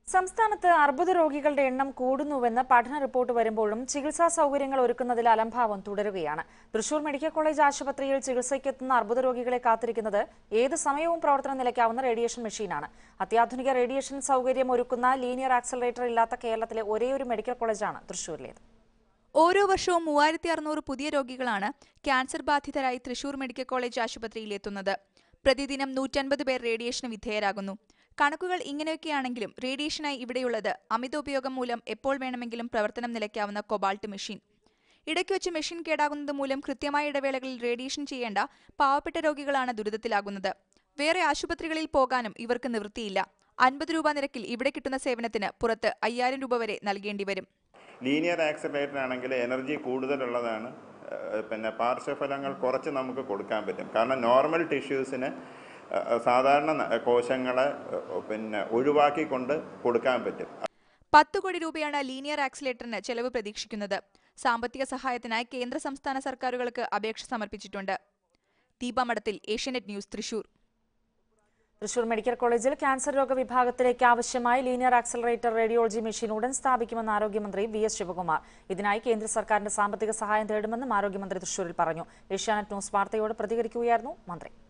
സംസ്ഥാനത്ത് അർബുദ രോഗികളുടെ എണ്ണം കൂടുന്നുവെന്ന് പഠന റിപ്പോർട്ട് വരുമ്പോഴും ചികിത്സാ സൗകര്യങ്ങൾ ഒരുക്കുന്നതിൽ അലംഭാവം തുടരുകയാണ് തൃശൂർ മെഡിക്കൽ കോളേജ് ആശുപത്രിയിൽ ചികിത്സയ്ക്കെത്തുന്ന അർബുദ രോഗികളെ കാത്തിരിക്കുന്നത് ഏത് സമയവും പ്രവർത്തനം നിലയ്ക്കാവുന്ന റേഡിയേഷൻ മെഷീനാണ് അത്യാധുനിക റേഡിയേഷൻ സൗകര്യം ഒരുക്കുന്ന ലീനിയർ ആക്സലറേറ്റർ ഇല്ലാത്ത കേരളത്തിലെ ഒരേയൊരു മെഡിക്കൽ കോളേജാണ് തൃശൂരിലേത് ഓരോ വർഷവും മൂവായിരത്തി അറുന്നൂറ് പുതിയ രോഗികളാണ് ക്യാൻസർ ബാധിതരായി തൃശൂർ മെഡിക്കൽ കോളേജ് ആശുപത്രിയിൽ എത്തുന്നത് പ്രതിദിനം നൂറ്റൻപത് പേർ റേഡിയേഷന് വിധേയരാകുന്നു കണക്കുകൾ ഇങ്ങനെയൊക്കെയാണെങ്കിലും റേഡിയേഷനായി ഇവിടെയുള്ളത് അമിത ഉപയോഗം മൂലം എപ്പോൾ വേണമെങ്കിലും പ്രവർത്തനം നിലയ്ക്കാവുന്ന കൊബാൾട്ട് മെഷീൻ ഇടയ്ക്ക് വെച്ച് മെഷീൻ കേടാകുന്നത് മൂലം കൃത്യമായ ഇടവേളകളിൽ റേഡിയേഷൻ ചെയ്യേണ്ട പാവപ്പെട്ട രോഗികളാണ് ദുരിതത്തിലാകുന്നത് വേറെ ആശുപത്രികളിൽ പോകാനും ഇവർക്ക് നിവൃത്തിയില്ല അൻപത് രൂപ നിരക്കിൽ ഇവിടെ കിട്ടുന്ന സേവനത്തിന് പുറത്ത് അയ്യായിരം രൂപ വരെ നൽകേണ്ടി വരും ലീനിയർ ആക്സിലറേറ്റർ ആണെങ്കിൽ എനർജി കൂടുതലുള്ളതാണ് ഏഹ് പിന്നെ പാർശ്വഫലങ്ങൾ കുറച്ച് നമുക്ക് കൊടുക്കാൻ പറ്റും കാരണം നോർമൽ ടിഷ്യൂസിന് ഏഹ് സാധാരണ ന- കോശങ്ങളെ ഏഹ് പിന്നെ ഒഴിവാക്കിക്കൊണ്ട് കൊടുക്കാൻ പറ്റും പത്ത് കോടി രൂപയാണ് ലീനിയർ ആക്സിലേറ്ററിന് ചെലവ് പ്രതീക്ഷിക്കുന്നത് സാമ്പത്തിക സഹായത്തിനായി കേന്ദ്ര സംസ്ഥാന സർക്കാരുകൾക്ക് അപേക്ഷ സമർപ്പിച്ചിട്ടുണ്ട് ദീപ മഠത്തിൽ ഏഷ്യാനെറ്റ് ന്യൂസ് തൃശൂർ തൃശൂർ മെഡിക്കൽ കോളേജിൽ ക്യാൻസർ രോഗ വിഭാഗത്തിലേക്ക് ആവശ്യമായ ലീനിയർ ആക്സലറേറ്റർ റേഡിയോളജി മെഷീൻ ഉടൻ സ്ഥാപിക്കുമെന്ന് ആരോഗ്യമന്ത്രി വി എസ് ശിവകുമാർ ഇതിനായി കേന്ദ്ര സർക്കാരിന്റെ സാമ്പത്തിക സഹായം തേടുമെന്നും ആരോഗ്യമന്ത്രി തൃശൂരിൽ പറഞ്ഞു ഏഷ്യാനെറ്റ് ന്യൂസ് വാർത്തയോട് പ്രതികരിക്കുകയായിരുന്നു മന്ത്രി